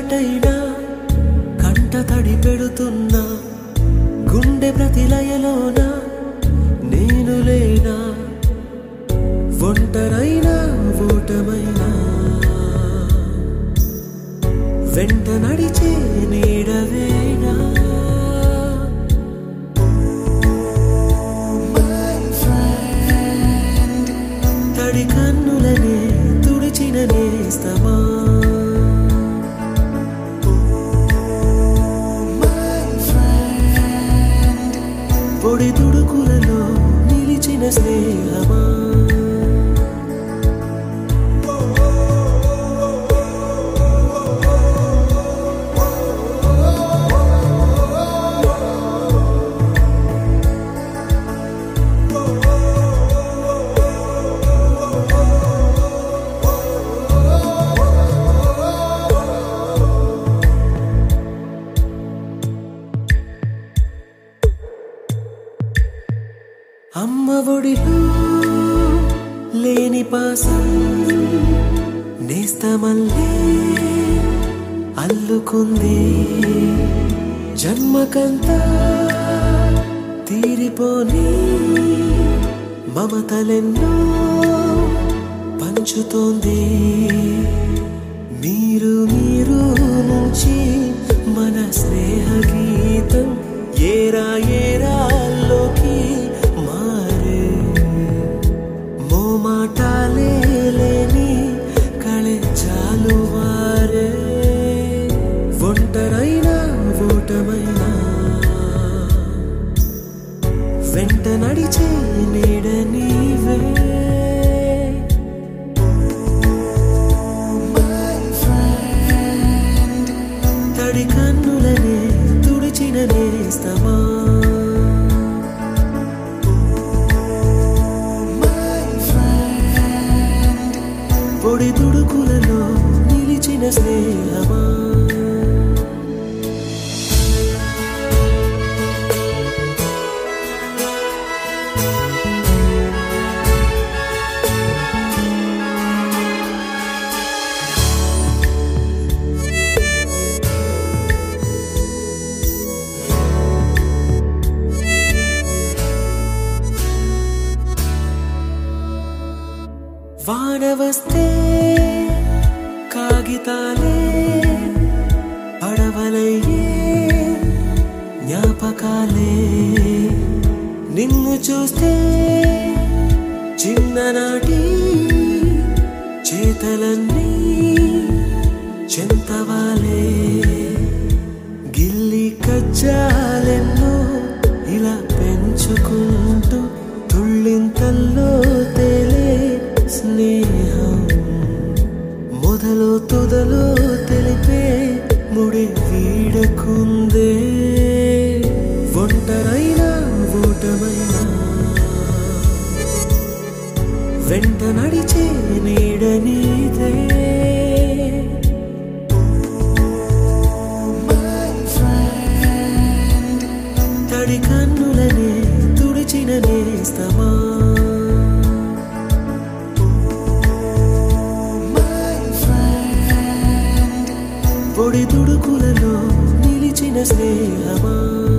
మాటైనా కంట తడి పెడుతున్నా గుండె ప్రతిలయలోన నేను లేనా ఒంటరైనా ఓటమైనా వెంట నడిచే నీడవేనా తడి కన్నులనే తుడిచిన నేస్తమా పొడి తుడుకులలో నిలిచిన స్నేహమా అమ్మ ఒడిలో లేని పాసం నేస్తమల్లే అల్లుకుంది జన్మకంతా తీరిపోని మమతలెన్నో పంచుతోంది మీరు మీరు నుంచి మన స్నేహ గీతం ఏరా ఏరాల్లోకి మారే మోమాటాలే లేని కళే చాలు వారే ఒంటరైనా ఓటమైనా వెంట నడిచే నీడ నీవే తడి కన్నులనే తుడిచిన నేస్తమా పొడి తుడుకులలో నిలిచిన స్నేహమా వాన వస్తే కాగితాలే పడవలయ్యే జ్ఞాపకాలే నిన్ను చూస్తే చిన్ననాటి చేతలన్నీ చెంతవాలే గిల్లి కజ్జాలెన్నో ఇలా పెంచుకుంటూ తుళ్ళింతల్లో తేలే స్నేహం మొదలు తుదలో తెలిపే ముడి వీడకుందే ఒంటరైనా ఓటమైనా వెంట నడిచే నీడ నీదే తడి కన్నులనే తుడిచిన నేస్తమా పొడి తుడుకులలో నిలిచిన స్నేహమా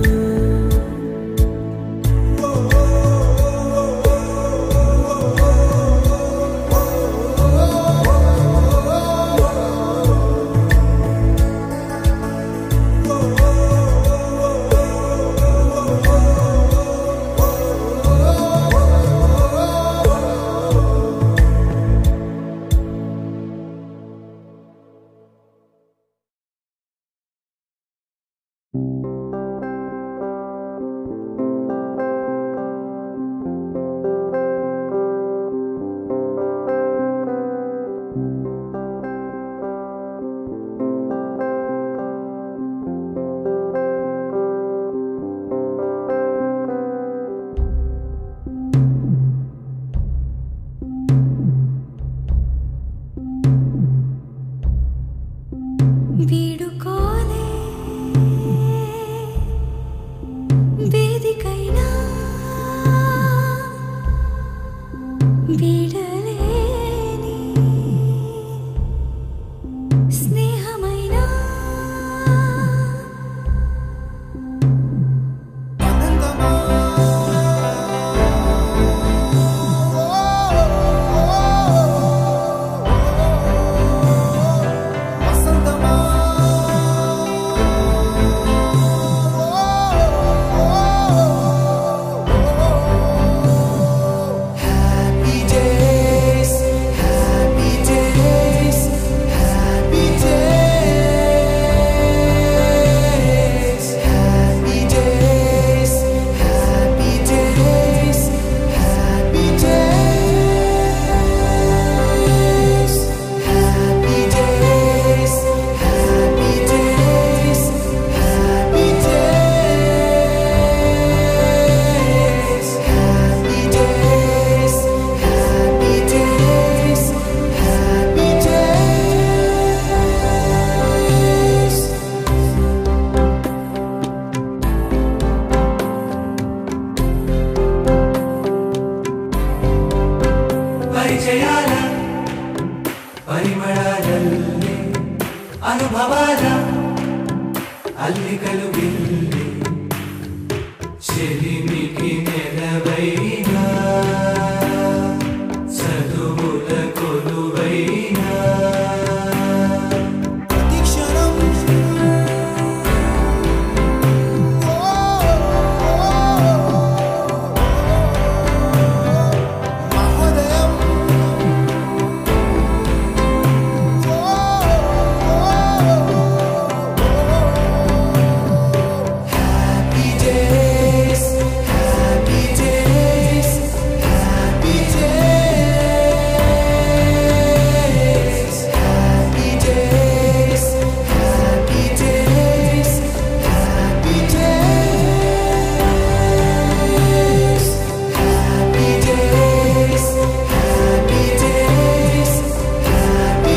వీడుకోలే వేదికైనా వీడలేని స్నేహమైనా అనుభవాల అల్లికలు వెళ్ళి చెలిమికి నెలవైనా చదువుల కొలువైనా ప్రతిక్షణం మహోదయం Happy days, happy days, happy days, happy days, happy days, happy days, happy days, happy days, happy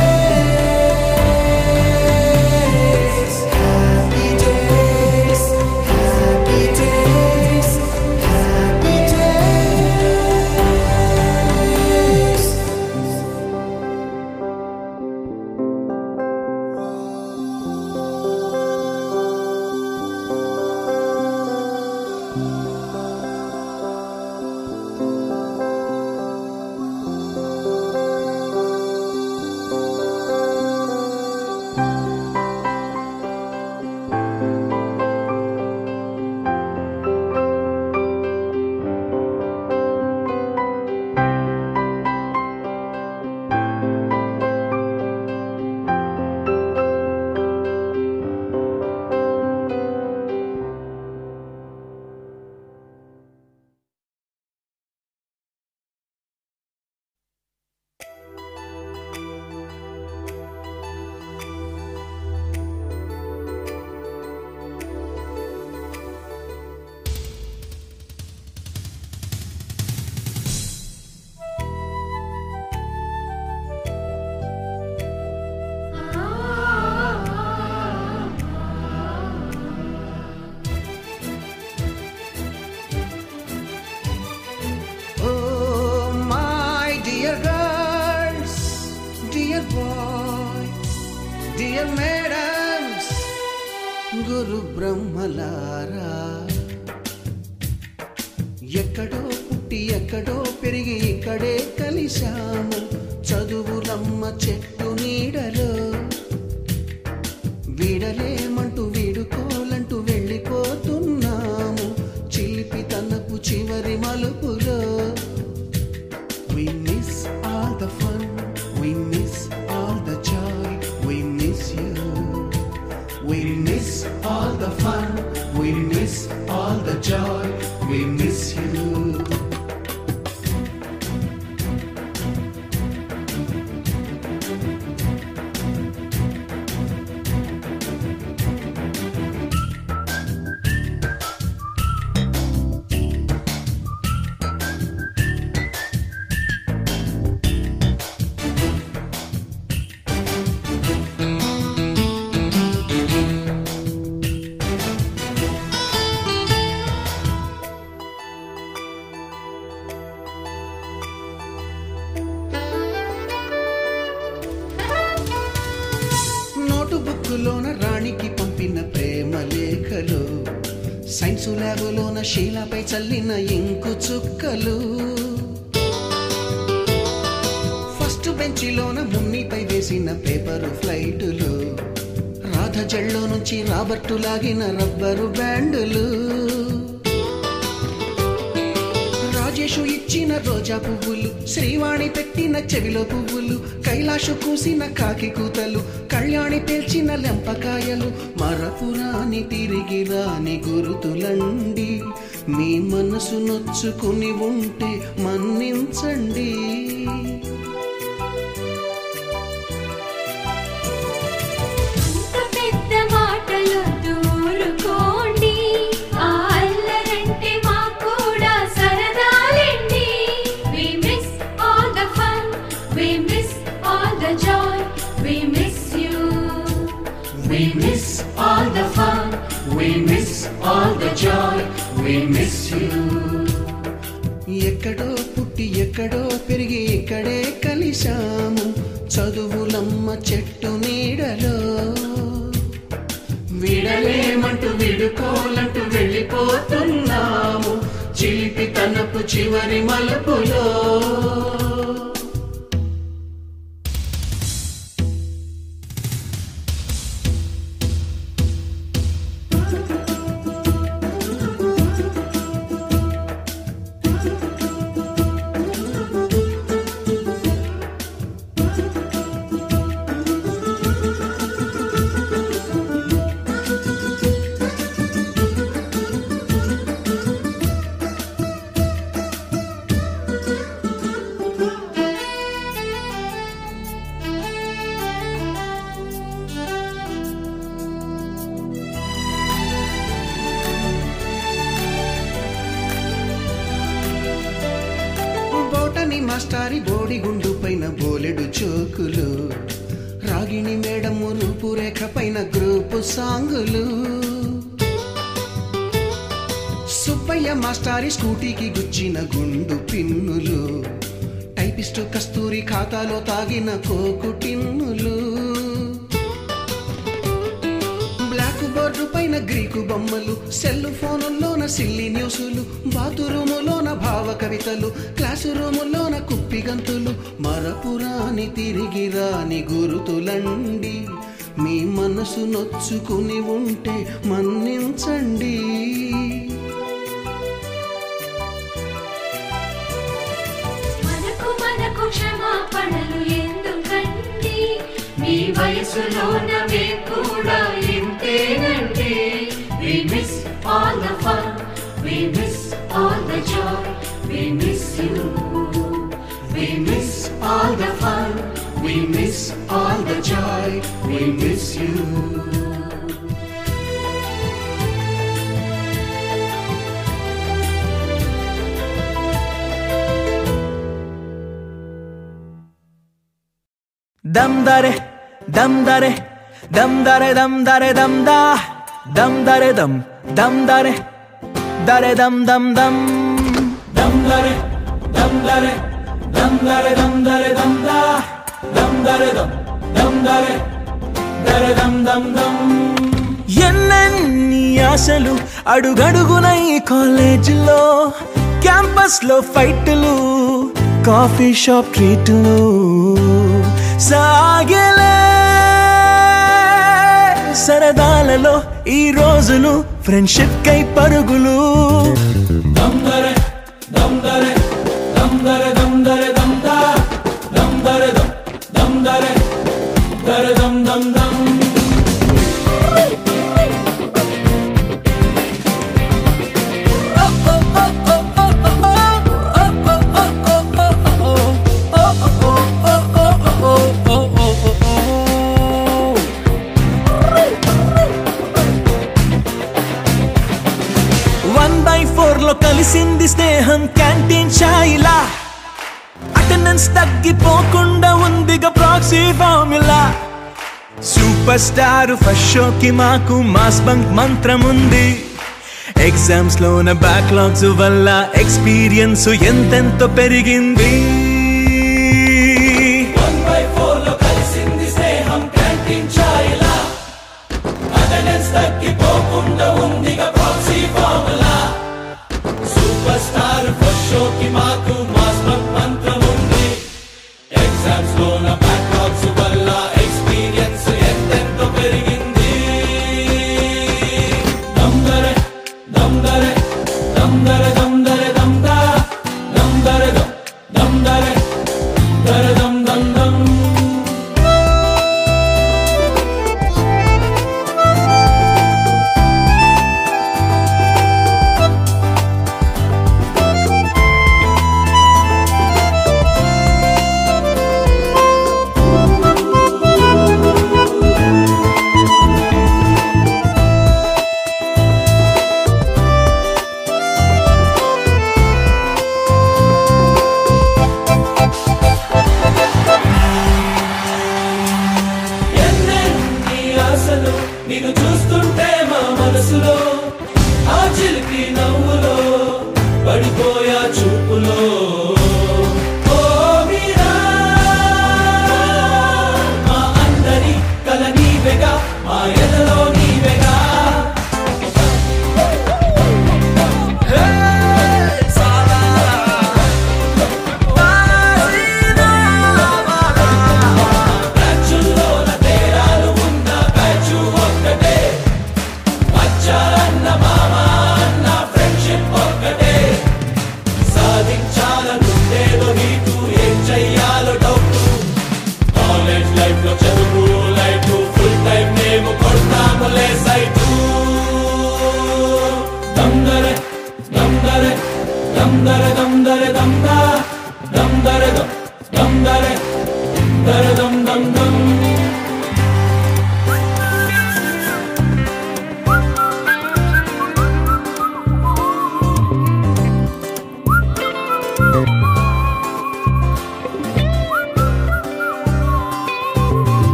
days, happy days, happy days, happy days. Oh, my dear girls, dear boys, dear madams, గురు బ్రహ్మలారా ఎక్కడో పుట్టి ఎక్కడో పెరిగి ఇక్కడే కలిశాము చదువులమ్మ చెట్టు నీడలో వీడలేమంటూ వీడుకోలంటూ వెళ్ళిపోతున్నాము చిలిపి తనపు చివరి మలుపులో We miss all the fun, we miss all the joy, we miss you. We miss all the fun, we miss all the joy, we miss you. నోటు బుక్కులోన రాణికి పంపిన ప్రేమ లేఖలు సైన్సు ల్యాబులోన శీలపై చల్లిన ఇంకు చుక్కలు ఫస్ట్ బెంచిలోన మున్నిపై వేసిన పేపరు ఫ్లైటులు రాధ జల్లో నుంచి రాబర్టు లాగిన రబ్బరు బ్యాండులు రాజేషు ఇచ్చిన రోజా పువ్వులు శ్రీవాణి పెట్టిన చెవిలో పువ్వులు కైలాషు కూసిన కాకి కూతలు కళ్యాణి పేల్చిన లెంపకాయలు మరపురాని తిరిగి రాని గురుతులండి మీ మనసు నొచ్చుకుని ఉంటే మన్నించండి అంత పెద్ద మాటలు దూరుకోండి ఆ అల్లరంటే మాకు కూడా సరదాలండి We miss all the fun, we miss all the joy, we miss you. We miss all the fun, we miss all the joy, we miss you. ఎక్కడో పుట్టి ఎక్కడో పెరిగి ఇక్కడే కలిశాము చదువులమ్మ చెట్టు నీడలో వీడుకోలంటూ వెళ్ళిపోతున్నాము చిలిపి తనపు చివరి మలుపులో బోటని మాస్టారి బోడిగుండు పైన బోలెడు చోకులు రాగిణి మేడము రూపురేఖ పైన గ్రూపు సాంగులు సుబ్బయ్య మాస్టారి స్కూటీకి గుచ్చిన గుండు పిన్నులు టైపిస్టు కస్తూరి ఖాతాలో తాగిన కోకు టిన్నులు బ్లాక్ బోర్డు పైన గ్రీకు బొమ్మలు సెల్ ఫోనుల్లోన సిల్లి న్యూసులు బాతురూములోన భావ కవితలు క్లాసు రూములోన కుప్పి గంతులు మరపురాని తిరిగి రాని గురుతులండి మీ మనసు నొచ్చుకుని ఉంటే మన్నించండి మనకు మనకు క్షమాపణలు ఎందుకండి మీ వయసులోన మేము కూడా ఇంతేనండి We miss all the fun, we miss all the joy, we miss you. We miss all the fun, we miss all the joy, we miss you. Dam dare, dam dare, dam dare, dam dare, dam da, dam dare, dam, dam dare, dare, dam, dam, dam, dam dare, dam dare, dam dare, dam dare, dam da, dam dare, dam, dam dare, dare, dam, dam, dam. ఎన్నెన్ని ఆశలు అడుగడుగున ఈ కాలేజీలో campus లో ఫైట్లు coffee shop ట్రీట్లు సాగలే సరదాలలో ఈ రోజులు friendship కై పరుగులు దమ్దరే దమ్దరే దమ్దరే దమ్దరే దమ్దా దమ్దరే దమ్ దమ్దరే దరే దమ్ దమ్ దమ్ వన్ బై ఫోర్ లో కలిసింది స్నేహం క్యాంటీన్ ఛాయిలా అటెండెన్స్ తగ్గిపోకుండా ఉందిగా proxy formula super star first షోకి మాకు మాస్ బంక్ మంత్రం ఉంది ఎగ్జామ్స్ లోన బ్యాక్లాగ్స్ వల్ల ఎక్స్పీరియన్స్ ఎంతెంతో పెరిగింది ఎన్నెన్ని ఆశలు నిన్ను చూస్తుంటే మా మనసులో ఆ చిలిపి నవ్వులో పడిపోయా చూపులో ఓ మీరా, మా అందరి కల నీవెగా మా ఎదలో నీవెగా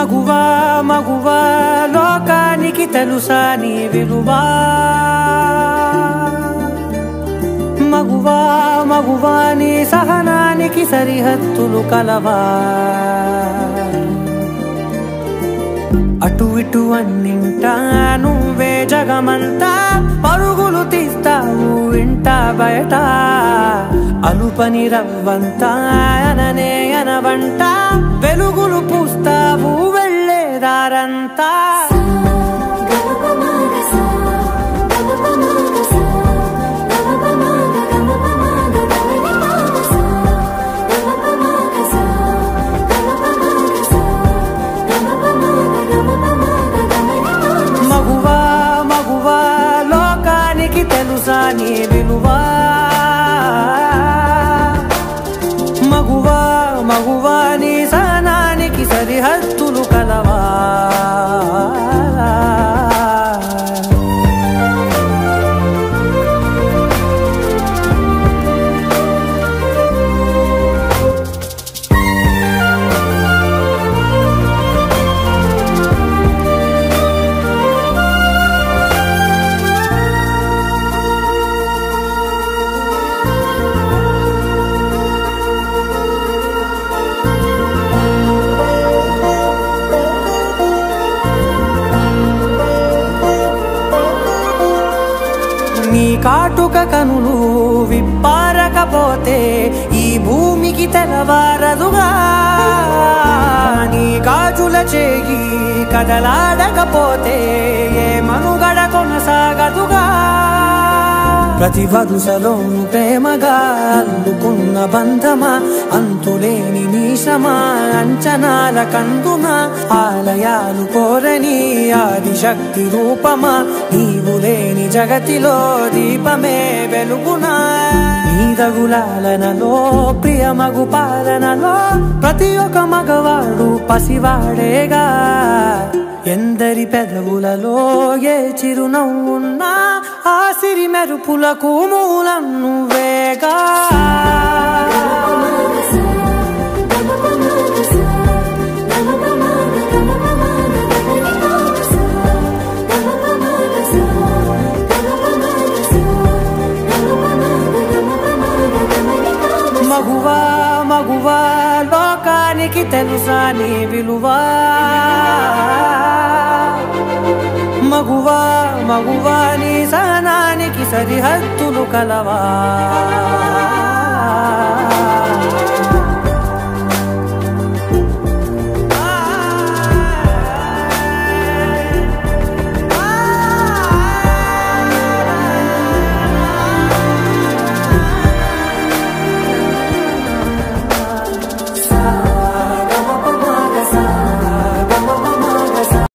మగువా మగువా లోకానికి తెలుసా నీ విలువా మగువా మగువా నీ సహనానికి సరిహద్దులు కలవా అటు ఇటు అన్నింటా నువ్వే జగమంతా పరుగులు తీస్తావు ఇంట బయట అలుపని రవ్వంతా అననే అనవంట వెలుగులు పూస్తావు వెళ్ళేదారంతా మగువా మగువా లోకానికి తెలుసా నీ విలువా మగువా మగువా నీ సహనానికి సరిహద్దులు కలవా నీ కాటుక కనులు విప్పారకపోతే ఈ భూమికి తెలవారదుగా నీ గాజుల చేయి కదలాడకపోతే ఏ మనుగడ కొనసాగదుగా ప్రతి వరుసలోను ప్రేమగా అల్లుకున్న బంధమా అంతులేని నీశమా అంచనాల కందున ఆలయాలు కోరని ఆదిశక్తి రూపమా నీవు లేని జగతిలో దీపమే వెలుగునా నీదగులాలనలో ప్రియమగు పాలనలో ప్రతి ఒక్క మగవాడు పసివాడేగా ఎందరి పెదవులలో ఏ చిరునవ్వున్నా ఆ సిరి మెరుపులకు మూలం నువ్వేగా మగువా మగువా లోకానికి తెలుసా నీ విలువా మగువా మగువా నీ సహనానికి సరిహద్దులు కలవా